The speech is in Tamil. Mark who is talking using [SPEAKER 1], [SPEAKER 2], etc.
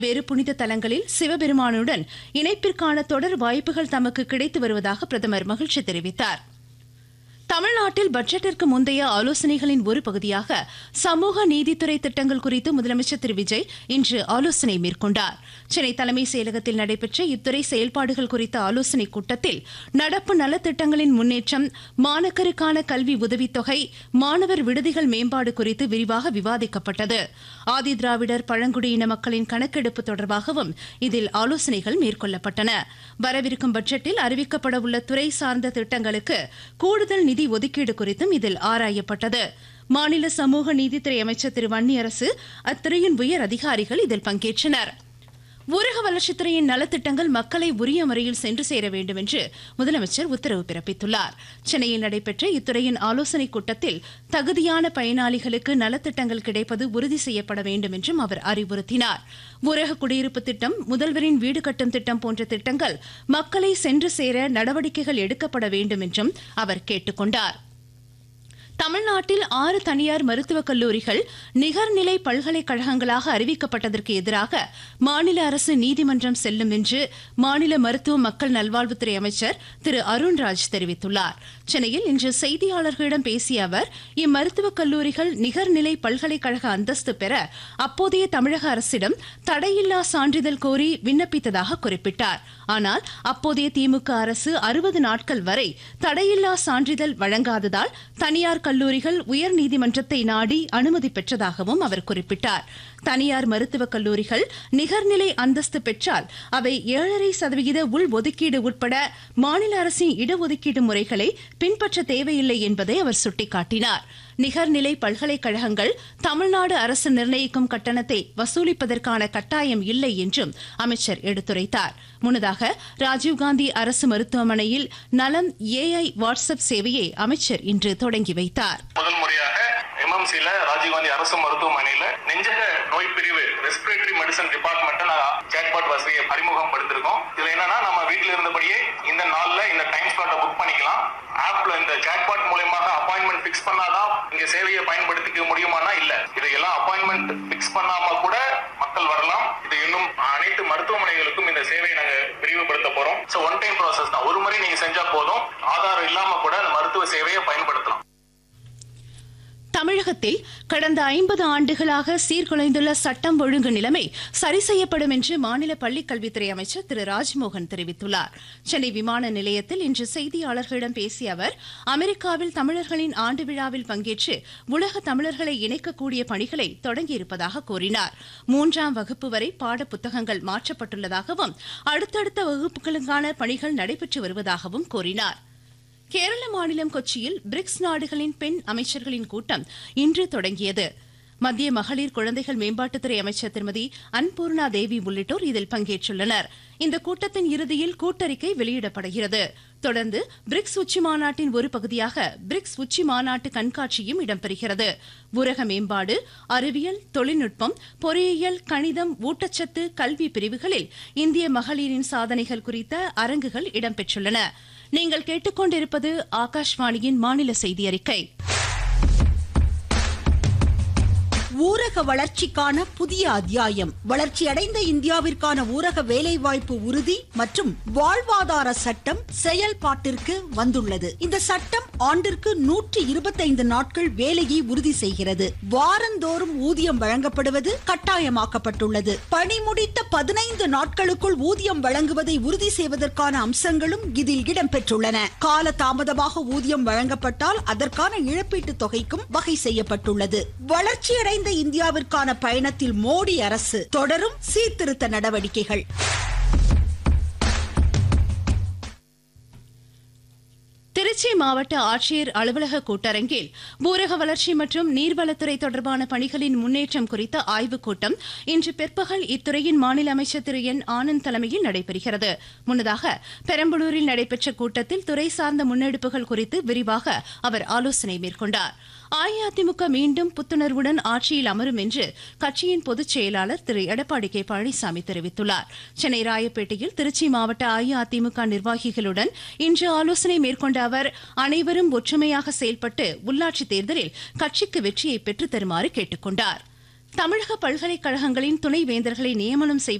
[SPEAKER 1] வேறு புனித தலங்களில் சிவபெருமானுடன் இணைப்பிற்கான தொடர் வாய்ப்புகள் தமக்கு கிடைத்து வருவதாக பிரதமர் மகிழ்ச்சி தெரிவித்தார் தமிழ்நாட்டில் பட்ஜெட்டிற்கு முந்தைய ஆலோசனைகளின் ஒரு பகுதியாக சமூக நீதித்துறை திட்டங்கள் குறித்து முதலமைச்சர் திரு விஜய் இன்று ஆலோசனை மேற்கொண்டார் சென்னை தலைமைச் செயலகத்தில் நடைபெற்ற இத்துறை செயல்பாடுகள் குறித்த ஆலோசனைக் கூட்டத்தில் நடப்பு நலத்திட்டங்களின் முன்னேற்றம் மாணக்கருக்கான கல்வி உதவித்தொகை மாணவர் விடுதிகள் மேம்பாடு குறித்து விரிவாக விவாதிக்கப்பட்டது ஆதி திராவிடர் பழங்குடியின மக்களின் கணக்கெடுப்பு தொடர்பாகவும் இதில் ஆலோசனைகள் மேற்கொள்ளப்பட்டன வரவிருக்கும் பட்ஜெட்டில் அறிவிக்கப்பட உள்ள துறை சார்ந்த திட்டங்களுக்கு கூடுதல் நிதி ஒதுக்கீடு குறித்தும் இதில் ஆராயப்பட்டது மாநில சமூக நீதித்துறை அமைச்சர் திரு வன்னியரசு அத்துறையின் உயர் அதிகாரிகள் இதில் பங்கேற்றனர் ஊரக வளர்ச்சித்துறையின் நலத்திட்டங்கள் மக்களை உரிய முறையில் சென்று சேர வேண்டும் என்று முதலமைச்சர் உத்தரவு பிறப்பித்துள்ளார் சென்னையில் நடைபெற்ற இத்துறையின் ஆலோசனைக் கூட்டத்தில் தகுதியான பயனாளிகளுக்கு நலத்திட்டங்கள் கிடைப்பது உறுதி செய்யப்பட வேண்டும் என்றும் அவர் அறிவுறுத்தினார் ஊரக குடியிருப்பு திட்டம் முதல்வரின் வீடு கட்டும் திட்டம் போன்ற திட்டங்கள் மக்களை சென்று சேர நடவடிக்கைகள் எடுக்கப்பட வேண்டும் என்றும் அவர் கேட்டுக் கொண்டார் தமிழ்நாட்டில் ஆறு தனியார் மருத்துவக் கல்லூரிகள் நிகர்நிலை பல்கலைக்கழகங்களாக அறிவிக்கப்பட்டதற்கு எதிராக மாநில அரசு நீதிமன்றம் செல்லும் என்று மாநில மருத்துவ மக்கள் நல்வாழ்வுத்துறை அமைச்சர் திரு அருண்ராஜ் தெரிவித்துள்ளார் சென்னையில் இன்று செய்தியாளர்களிடம் பேசிய அவர் இம்மருத்துவக் கல்லூரிகள் நிகர்நிலை பல்கலைக்கழக அந்தஸ்து பெற அப்போதைய தமிழக அரசிடம் தடையில்லா சான்றிதழ் கோரி விண்ணப்பித்ததாக குறிப்பிட்டார் ஆனால் அப்போதைய திமுக அரசு அறுபது நாட்கள் வரை தடையில்லா சான்றிதழ் வழங்காததால் தனியார் கல்லூரிகள் உயர்நீதிமன்றத்தை நாடி அனுமதி பெற்றதாகவும் அவர் குறிப்பிட்டார் தனியார் மருத்துவக் கல்லூரிகள் நிகர்நிலை அந்தஸ்து பெற்றால் அவை ஏழரை சதவிகித உள் ஒதுக்கீடு உட்பட மாநில அரசின் இடஒதுக்கீடு முறைகளை பின்பற்ற தேவையில்லை என்பதை அவர் சுட்டிக்காட்டினார் நிகர்நிலை பல்கலைக்கழகங்கள் தமிழ்நாடு அரசு நிர்ணயிக்கும் கட்டணத்தை வசூலிப்பதற்கான கட்டாயம் இல்லை என்றும் அமைச்சர் எடுத்துரைத்தார் முன்னதாக ராஜீவ்காந்தி அரசு மருத்துவமனையில் நலம் ஏஐ வாட்ஸ்அப் சேவையை அமைச்சர் இன்று தொடங்கி வைத்தார்
[SPEAKER 2] முதல் முறையாக எம்எம்சில ராஜீவ்காந்தி அரசு மருத்துவமனையில நெஞ்சக நோய் பிரிவு ரெஸ்பிரேட்டரி மெடிசன் டிபார்ட்மெண்ட் நான் சேட்பாட் வசதியை அறிமுகப்படுத்திருக்கோம் இதுல என்னன்னா நம்ம வீட்டில் இருந்தபடியே இந்த நாள்ல இந்த டைம் ஸ்லாட்டை புக் பண்ணிக்கலாம் ஆப்ல இந்த சேட்பாட் மூலயமாக அப்பாயின்மெண்ட் பிக்ஸ் பண்ணாதான் இங்க சேவையை பயன்படுத்திக்க முடியுமானா இல்ல இதையெல்லாம் அப்பாயின்மெண்ட் பிக்ஸ் பண்ணாம கூட மக்கள் வரலாம் இது இன்னும் அனைத்து மருத்துவமனைகளுக்கும் இந்த சேவையை நாங்க விரிவுபடுத்த போறோம் சோ ஒன் டைம் ப்ராசஸ் தான் ஒரு முறை நீங்க செஞ்சா போதும் ஆதாரம் இல்லாம கூட அந்த மருத்துவ சேவையை பயன்படுத்தலாம்
[SPEAKER 1] தமிழகத்தில் கடந்த ஐம்பது ஆண்டுகளாக சீர்குலைந்துள்ள சட்டம் ஒழுங்கு நிலைமை சரி செய்யப்படும் என்று மாநில பள்ளிக் கல்வித்துறை அமைச்சர் திரு ராஜ்மோகன் தெரிவித்துள்ளார் சென்னை விமான நிலையத்தில் இன்று செய்தியாளர்களிடம் பேசிய அவர் அமெரிக்காவில் தமிழர்களின் ஆண்டு விழாவில் பங்கேற்று உலக தமிழர்களை இணைக்கக்கூடிய பணிகளை தொடங்கியிருப்பதாக கூறினார் மூன்றாம் வகுப்பு வரை பாட புத்தகங்கள் மாற்றப்பட்டுள்ளதாகவும் அடுத்தடுத்த வகுப்புகளுக்கான பணிகள் நடைபெற்று வருவதாகவும் கூறினார் கேரள மாநிலம் கொச்சியில் பிரிக்ஸ் நாடுகளின் பெண் அமைச்சர்களின் கூட்டம் இன்று தொடங்கியது மத்திய மகளிர் குழந்தைகள் மேம்பாட்டுத்துறை அமைச்சர் திருமதி அன்பூர்ணா தேவி உள்ளிட்டோர் இதில் பங்கேற்றுள்ளனர் இந்த கூட்டத்தின் இறுதியில் கூட்டறிக்கை வெளியிடப்படுகிறது தொடர்ந்து பிரிக்ஸ் உச்சி மாநாட்டின் ஒரு பகுதியாக பிரிக்ஸ் உச்சி மாநாட்டு கண்காட்சியும் இடம்பெறுகிறது ஊரக மேம்பாடு அறிவியல் தொழில்நுட்பம் பொறியியல் கணிதம் ஊட்டச்சத்து கல்வி பிரிவுகளில் இந்திய மகளிரின் சாதனைகள் குறித்த அரங்குகள் இடம்பெற்றுள்ளன நீங்கள் கேட்டுக்கொண்டிருப்பது ஆகாஷ்வாணியின் மாநில செய்தி அறிக்கை
[SPEAKER 3] ஊரக வளர்ச்சிக்கான புதிய அத்தியாயம் வளர்ச்சியடைந்த இந்தியாவிற்கான ஊரக வேலைவாய்ப்பு உறுதி மற்றும் வாழ்வாதார சட்டம் செயல்பாட்டிற்கு வந்துள்ளது இந்த சட்டம் ஆண்டிற்கு நூற்றி இருபத்தைந்து நாட்கள் வேலையை உறுதி செய்கிறது வாரந்தோறும் ஊதியம் வழங்கப்படுவது கட்டாயமாக்கப்பட்டுள்ளது பணி முடித்த பதினைந்து நாட்களுக்குள் ஊதியம் வழங்குவதை உறுதி செய்வதற்கான அம்சங்களும் இதில் இடம்பெற்றுள்ளன கால தாமதமாக ஊதியம் வழங்கப்பட்டால் அதற்கான இழப்பீட்டுத் தொகைக்கும் வகை செய்யப்பட்டுள்ளது வளர்ச்சியடைந்த இந்தியாவிற்கான பயணத்தில் மோடி அரசு தொடரும் சீர்திருத்த நடவடிக்கைகள்
[SPEAKER 1] திருச்சி மாவட்ட ஆட்சியர் அலுவலக கூட்டரங்கில் ஊரக வளர்ச்சி மற்றும் நீர்வளத்துறை தொடர்பான பணிகளின் முன்னேற்றம் குறித்த ஆய்வுக் கூட்டம் இன்று பிற்பகல் இத்துறையின் மாநில அமைச்சர் திரு என் ஆனந்த் தலைமையில் நடைபெறுகிறது முன்னதாக பெரம்பலூரில் நடைபெற்ற கூட்டத்தில் துறை சார்ந்த முன்னெடுப்புகள் குறித்து விரிவாக அவர் ஆலோசனை மேற்கொண்டார் அஇஅதிமுக மீண்டும் புத்துணர்வுடன் ஆட்சியில் அமரும் என்று கட்சியின் பொதுச் செயலாளர் திரு எடப்பாடி கே பழனிசாமி தெரிவித்துள்ளார் சென்னை ராயப்பேட்டையில் திருச்சி மாவட்ட அஇஅதிமுக நிர்வாகிகளுடன் இன்று ஆலோசனை மேற்கொண்ட அவர் அனைவரும் ஒற்றுமையாக செயல்பட்டு உள்ளாட்சித் தேர்தலில் கட்சிக்கு வெற்றியை பெற்றுத் தருமாறு கேட்டுக் கொண்டார் தமிழக பல்கலைக்கழகங்களின் துணைவேந்தர்களை நியமனம் செய்வது